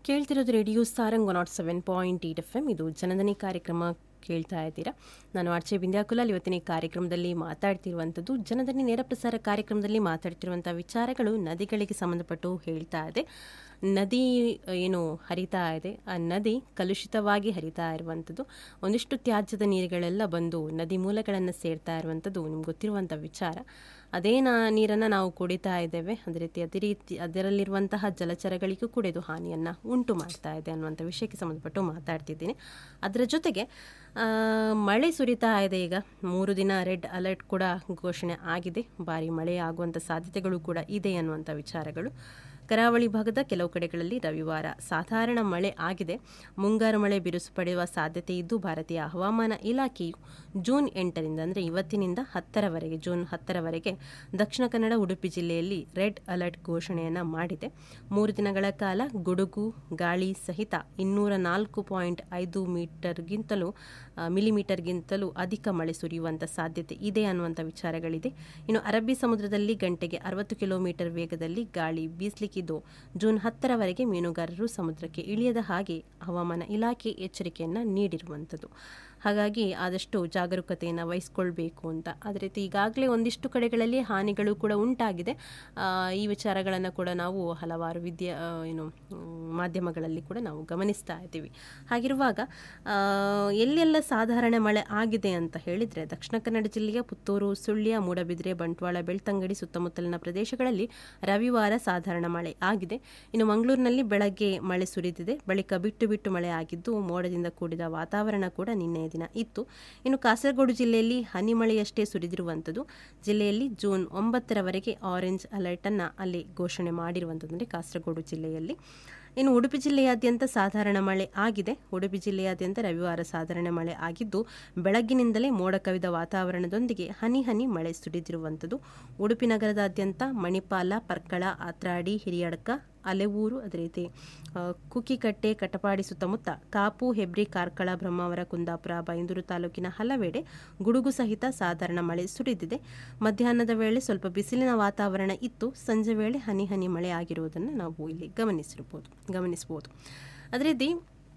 ಕೇಳ್ತಿರೋದು radio Sarang nought seven point eight F M ಇದು ಜನದನಿ ಕಾರ್ಯಕ್ರಮ ಕೇಳ್ತಾ ಇದ್ದೀರಾ ನಾನು ಆರ್ಚೆ ಬಿಂದ್ಯಾಕುಲಾಲ್ ಇವತ್ತಿನ ಈ ಕಾರ್ಯಕ್ರಮದಲ್ಲಿ ಮಾತಾಡ್ತಿರುವಂಥದ್ದು ಜನದನಿ ನೇರ ಪ್ರಸಾರ ಕಾರ್ಯಕ್ರಮದಲ್ಲಿ ಮಾತಾಡ್ತಿರುವಂಥ ವಿಚಾರಗಳು ನದಿಗಳಿಗೆ ಸಂಬಂಧಪಟ್ಟು ಹೇಳ್ತಾ ಇದೆ ನದಿ ಏನು ಹರಿತಾ ಇದೆ ಆ ನದಿ ಕಲುಷಿತವಾಗಿ ಹರಿತಾ ಇರುವಂಥದ್ದು ಒಂದಿಷ್ಟು ತ್ಯಾಜ್ಯದ ನೀರುಗಳೆಲ್ಲ ಬಂದು ನದಿ ಮೂಲಗಳನ್ನು ಸೇರ್ತಾ ಇರುವಂಥದ್ದು ನಿಮ್ಗೆ ಗೊತ್ತಿರುವಂಥ ವಿಚಾರ ಅದೇ ನಾ ನೀರನ್ನು ನಾವು ಕುಡಿತಾ ಇದ್ದೇವೆ ಅದೇ ರೀತಿ ಅದೇ ರೀತಿ ಅದರಲ್ಲಿರುವಂತಹ ಜಲಚರಗಳಿಗೂ ಕೂಡ ಇದು ಹಾನಿಯನ್ನು ಉಂಟು ಮಾಡ್ತಾ ಇದೆ ಅನ್ನುವಂಥ ವಿಷಯಕ್ಕೆ ಸಂಬಂಧಪಟ್ಟು ಮಾತಾಡ್ತಿದ್ದೀನಿ ಅದರ ಜೊತೆಗೆ ಆ, ಮಳೆ ಸುರಿತಾ ಇದೆ ಈಗ ಮೂರು ದಿನ ರೆಡ್ ಅಲರ್ಟ್ ಕೂಡ ಘೋಷಣೆ ಆಗಿದೆ ಭಾರಿ ಮಳೆ ಆಗುವಂಥ ಸಾಧ್ಯತೆಗಳು ಕೂಡ ಇದೆ ಅನ್ನುವಂಥ ವಿಚಾರಗಳು ಕರಾವಳಿ ಭಾಗದ ಕೆಲವು ಕಡೆಗಳಲ್ಲಿ ರವಿವಾರ ಸಾಧಾರಣ ಮಳೆ ಆಗಿದೆ ಮುಂಗಾರು ಮಳೆ ಬಿರುಸು ಪಡೆಯುವ ಸಾಧ್ಯತೆ ಇದ್ದು ಭಾರತೀಯ ಹವಾಮಾನ ಇಲಾಖೆಯು ಜೂನ್ ಎಂಟರಿಂದ ಅಂದರೆ ಇವತ್ತಿನಿಂದ ಹತ್ತರವರೆಗೆ ಜೂನ್ ಹತ್ತರವರೆಗೆ ದಕ್ಷಿಣ ಕನ್ನಡ ಉಡುಪಿ ಜಿಲ್ಲೆಯಲ್ಲಿ ರೆಡ್ ಅಲರ್ಟ್ ಘೋಷಣೆಯನ್ನು ಮಾಡಿದೆ ಮೂರು ದಿನಗಳ ಕಾಲ ಗುಡುಗು ಗಾಳಿ ಸಹಿತ ಇನ್ನೂರ ನಾಲ್ಕು ಪಾಯಿಂಟ್ ಐದು ಮೀಟರ್ಗಿಂತಲೂ ಆ, ಮಿಲಿಮೀಟರ್ಗಿಂತಲೂ ಅಧಿಕ ಮಳೆ ಸುರಿಯುವಂಥ ಸಾಧ್ಯತೆ ಇದೆ ಅನ್ನುವಂಥ ವಿಚಾರಗಳಿದೆ ಇನ್ನು ಅರಬ್ಬಿ ಸಮುದ್ರದಲ್ಲಿ ಗಂಟೆಗೆ ಅರವತ್ತು ಕಿಲೋಮೀಟರ್ ವೇಗದಲ್ಲಿ ಗಾಳಿ ಬೀಸಲಿಕ್ಕಿದ್ದು ಜೂನ್ ಹತ್ತರವರೆಗೆ ಮೀನುಗಾರರು ಸಮುದ್ರಕ್ಕೆ ಇಳಿಯದ ಹಾಗೆ ಹವಾಮಾನ ಇಲಾಖೆ ಎಚ್ಚರಿಕೆಯನ್ನು ನೀಡಿರುವಂಥದ್ದು ಹಾಗಾಗಿ ಆದಷ್ಟು ಜಾಗರೂಕತೆಯನ್ನು ವಹಿಸ್ಕೊಳ್ಬೇಕು ಅಂತ ಅದೇ ರೀತಿ ಈಗಾಗಲೇ ಒಂದಿಷ್ಟು ಕಡೆಗಳಲ್ಲಿ ಹಾನಿಗಳು ಕೂಡ ಉಂಟಾಗಿದೆ ಆ, ಈ ವಿಚಾರಗಳನ್ನು ಕೂಡ ನಾವು ಹಲವಾರು ವಿದ್ಯಾ ಆ, ಏನು ಮ್, ಮಾಧ್ಯಮಗಳಲ್ಲಿ ಕೂಡ ನಾವು ಗಮನಿಸ್ತಾ ಇದ್ದೀವಿ ಹಾಗಿರುವಾಗ ಆ, ಎಲ್ಲೆಲ್ಲ ಸಾಧಾರಣ ಮಳೆ ಆಗಿದೆ ಅಂತ ಹೇಳಿದರೆ ದಕ್ಷಿಣ ಕನ್ನಡ ಜಿಲ್ಲೆಯ ಪುತ್ತೂರು ಸುಳ್ಯ ಮೂಡಬಿದ್ರೆ ಬಂಟ್ವಾಳ ಬೆಳ್ತಂಗಡಿ ಸುತ್ತಮುತ್ತಲಿನ ಪ್ರದೇಶಗಳಲ್ಲಿ ರವಿವಾರ ಸಾಧಾರಣ ಮಳೆ ಆಗಿದೆ ಇನ್ನು ಮಂಗಳೂರಿನಲ್ಲಿ ಬೆಳಗ್ಗೆ ಮಳೆ ಸುರಿದಿದೆ ಬಳಿಕ ಬಿಟ್ಟು ಬಿಟ್ಟು ಮಳೆ ಆಗಿದ್ದು ಮೋಡದಿಂದ ಕೂಡಿದ ವಾತಾವರಣ ಕೂಡ ನಿನ್ನೆಯ ದಿನ ಇತ್ತು ಇನ್ನು ಕಾಸರಗೋಡು ಜಿಲ್ಲೆಯಲ್ಲಿ ಹನಿ ಮಳೆಯಷ್ಟೇ ಸುರಿದಿರುವಂಥದ್ದು ಜಿಲ್ಲೆಯಲ್ಲಿ ಜೂನ್ ಒಂಬತ್ತರವರೆಗೆ ಆರೆಂಜ್ ಅಲರ್ಟನ್ನು ಅಲ್ಲಿ ಘೋಷಣೆ ಮಾಡಿರುವಂಥದ್ದು ಅಂದರೆ ಕಾಸರಗೋಡು ಜಿಲ್ಲೆಯಲ್ಲಿ ಇನ್ನು ಉಡುಪಿ ಜಿಲ್ಲೆಯಾದ್ಯಂತ ಸಾಧಾರಣ ಮಳೆ ಆಗಿದೆ ಉಡುಪಿ ಜಿಲ್ಲೆಯಾದ್ಯಂತ ರವಿವಾರ ಸಾಧಾರಣ ಮಳೆ ಆಗಿದ್ದು ಬೆಳಗ್ಗಿನಿಂದಲೇ ಮೋಡ ಕವಿದ ವಾತಾವರಣದೊಂದಿಗೆ ಹನಿ ಹನಿ ಮಳೆ ಸುರಿದಿರುವಂಥದ್ದು ಉಡುಪಿ ನಗರದಾದ್ಯಂತ ಮಣಿಪಾಲ ಪರ್ಕಳ ಆತ್ರಾಡಿ ಹಿರಿಯಡ್ಕ ಅಲೆವೂರು ಅದೇ ರೀತಿ ಆ, ಕುಕ್ಕಿಕಟ್ಟೆ ಕಟಪಾಡಿ ಸುತ್ತಮುತ್ತ ಕಾಪು ಹೆಬ್ರಿ ಕಾರ್ಕಳ ಬ್ರಹ್ಮಾವರ ಕುಂದಾಪುರ ಬೈಂದೂರು ತಾಲೂಕಿನ ಹಲವೆಡೆ ಗುಡುಗು ಸಹಿತ ಸಾಧಾರಣ ಮಳೆ ಸುರಿದಿದೆ ಮಧ್ಯಾಹ್ನದ ವೇಳೆ ಸ್ವಲ್ಪ ಬಿಸಿಲಿನ ವಾತಾವರಣ ಇತ್ತು ಸಂಜೆ ವೇಳೆ ಹನಿ ಹನಿ ಮಳೆ ಆಗಿರುವುದನ್ನು ನಾವು ಇಲ್ಲಿ ಗಮನಿಸಿರ್ಬೋದು ಗಮನಿಸ್ಬೋದು ಅದೇ ರೀತಿ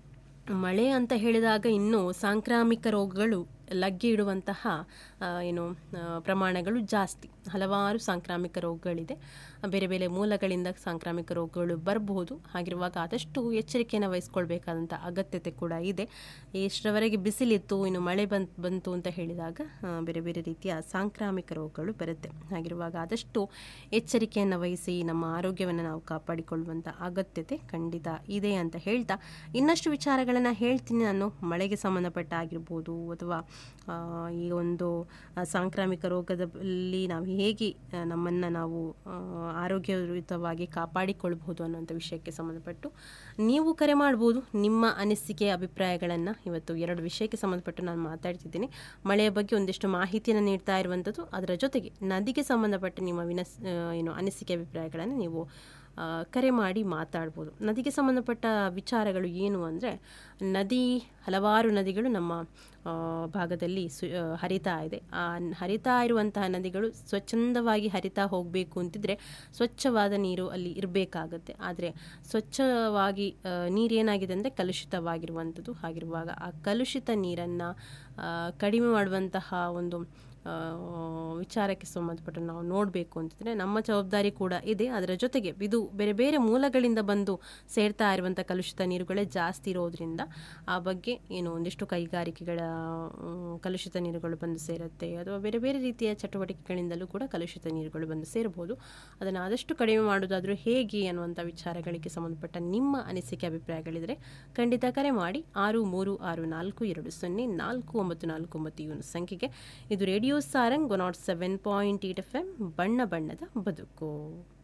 ಮಳೆ ಅಂತ ಹೇಳಿದಾಗ ಇನ್ನೂ ಸಾಂಕ್ರಾಮಿಕ ರೋಗಗಳು ಲಗ್ಗೆ ಇಡುವಂತಹ ಆ, ಏನು ಆ, ಪ್ರಮಾಣಗಳು ಜಾಸ್ತಿ ಹಲವಾರು ಸಾಂಕ್ರಾಮಿಕ ರೋಗಗಳಿದೆ ಬೇರೆ ಬೇರೆ ಮೂಲಗಳಿಂದ ಸಾಂಕ್ರಾಮಿಕ ರೋಗಗಳು ಬರಬಹುದು ಹಾಗಿರುವಾಗ ಆದಷ್ಟು ಎಚ್ಚರಿಕೆಯನ್ನು ವಹಿಸ್ಕೊಳ್ಬೇಕಾದಂಥ ಅಗತ್ಯತೆ ಕೂಡ ಇದೆ ಎಷ್ಟರವರೆಗೆ ಬಿಸಿಲಿತ್ತು ಇನ್ನು ಮಳೆ ಬಂತ್ ಬಂತು ಅಂತ ಹೇಳಿದಾಗ ಆ, ಬೇರೆ ಬೇರೆ ರೀತಿಯ ಸಾಂಕ್ರಾಮಿಕ ರೋಗಗಳು ಬರುತ್ತೆ ಹಾಗಿರುವಾಗ ಆದಷ್ಟು ಎಚ್ಚರಿಕೆಯನ್ನು ವಹಿಸಿ ನಮ್ಮ ಆರೋಗ್ಯವನ್ನು ನಾವು ಕಾಪಾಡಿಕೊಳ್ಳುವಂಥ ಅಗತ್ಯತೆ ಖಂಡಿತ ಇದೆ ಅಂತ ಹೇಳ್ತಾ ಇನ್ನಷ್ಟು ವಿಚಾರಗಳನ್ನು ಹೇಳ್ತೀನಿ ನಾನು ಮಳೆಗೆ ಸಂಬಂಧಪಟ್ಟ ಆಗಿರ್ಬೋದು ಅಥವಾ ಆ, ಈ ಒಂದು ಆ, ಸಾಂಕ್ರಾಮಿಕ ರೋಗದಲ್ಲಿ ನಾವು ಹೇಗೆ ನಮ್ಮನ್ನು ನಾವು ಆ, ಆರೋಗ್ಯಯುತವಾಗಿ ಕಾಪಾಡಿಕೊಳ್ಬಹುದು ಅನ್ನೋಂಥ ವಿಷಯಕ್ಕೆ ಸಂಬಂಧಪಟ್ಟು ನೀವು ಕರೆ ಮಾಡ್ಬೋದು ನಿಮ್ಮ ಅನಿಸಿಕೆ ಅಭಿಪ್ರಾಯಗಳನ್ನು ಇವತ್ತು ಎರಡು ವಿಷಯಕ್ಕೆ ಸಂಬಂಧಪಟ್ಟು ನಾನು ಮಾತಾಡ್ತಿದ್ದೀನಿ ಮಳೆಯ ಬಗ್ಗೆ ಒಂದಿಷ್ಟು ಮಾಹಿತಿಯನ್ನು ನೀಡ್ತಾ ಇರುವಂಥದ್ದು ಅದರ ಜೊತೆಗೆ ನದಿಗೆ ಸಂಬಂಧಪಟ್ಟ ನಿಮ್ಮ ವಿನಸ್ ಆ, ಏನು ಅನಿಸಿಕೆ ಅಭಿಪ್ರಾಯಗಳನ್ನು ನೀವು ಆ, ಕರೆ ಮಾಡಿ ಮಾತಾಡ್ಬೋದು ನದಿಗೆ ಸಂಬಂಧಪಟ್ಟ ವಿಚಾರಗಳು ಏನು ಅಂದರೆ ನದಿ ಹಲವಾರು ನದಿಗಳು ನಮ್ಮ ಆ, ಭಾಗದಲ್ಲಿ ಸು ಆ, ಹರಿತಾ ಇದೆ ಆ ನ್- ಹರಿತಾ ಇರುವಂತಹ ನದಿಗಳು ಸ್ವಚ್ಛಂದವಾಗಿ ಹರಿತಾ ಹೋಗಬೇಕು ಅಂತಿದ್ರೆ ಸ್ವಚ್ಛವಾದ ನೀರು ಅಲ್ಲಿ ಇರಬೇಕಾಗತ್ತೆ ಆದರೆ ಸ್ವಚ್ಛವಾಗಿ ಆ, ನೀರೇನಾಗಿದೆ ಅಂದರೆ ಕಲುಷಿತವಾಗಿರುವಂಥದ್ದು ಹಾಗಿರುವಾಗ ಆ ಕಲುಷಿತ ನೀರನ್ನು ಕಡಿಮೆ ಮಾಡುವಂತಹ ಒಂದು ಆ, ವಿಚಾರಕ್ಕೆ ಸಂಬಂಧಪಟ್ಟ ನಾವು ನೋಡಬೇಕು ಅಂತಿದ್ರೆ ನಮ್ಮ ಜವಾಬ್ದಾರಿ ಕೂಡ ಇದೆ ಅದರ ಜೊತೆಗೆ ಇದು ಬೇರೆ ಬೇರೆ ಮೂಲಗಳಿಂದ ಬಂದು ಸೇರ್ತಾ ಇರುವಂಥ ಕಲುಷಿತ ನೀರುಗಳೇ ಜಾಸ್ತಿ ಇರೋದ್ರಿಂದ ಆ ಬಗ್ಗೆ ಏನು ಒಂದಿಷ್ಟು ಕೈಗಾರಿಕೆಗಳ ಮ್, ಕಲುಷಿತ ನೀರುಗಳು ಬಂದು ಸೇರುತ್ತೆ ಅಥವಾ ಬೇರೆ ಬೇರೆ ರೀತಿಯ ಚಟುವಟಿಕೆಗಳಿಂದಲೂ ಕೂಡ ಕಲುಷಿತ ನೀರುಗಳು ಬಂದು ಸೇರಬಹುದು ಅದನ್ನು ಆದಷ್ಟು ಕಡಿಮೆ ಮಾಡೋದಾದರೂ ಹೇಗೆ ಅನ್ನುವಂಥ ವಿಚಾರಗಳಿಗೆ ಸಂಬಂಧಪಟ್ಟ ನಿಮ್ಮ ಅನಿಸಿಕೆ ಅಭಿಪ್ರಾಯಗಳಿದ್ರೆ ಖಂಡಿತ ಕರೆ ಮಾಡಿ ಆರು ಮೂರು ಆರು ನಾಲ್ಕು ಎರಡು ಸೊನ್ನೆ ನಾಲ್ಕು ಒಂಬತ್ತು ನಾಲ್ಕು ಒಂಬತ್ತು ಇವನು ಸಂಖ್ಯೆಗೆ ಇದು radio Sarang one nought seven point eight F M ಬಣ್ಣ ಬಣ್ಣದ ಬದುಕು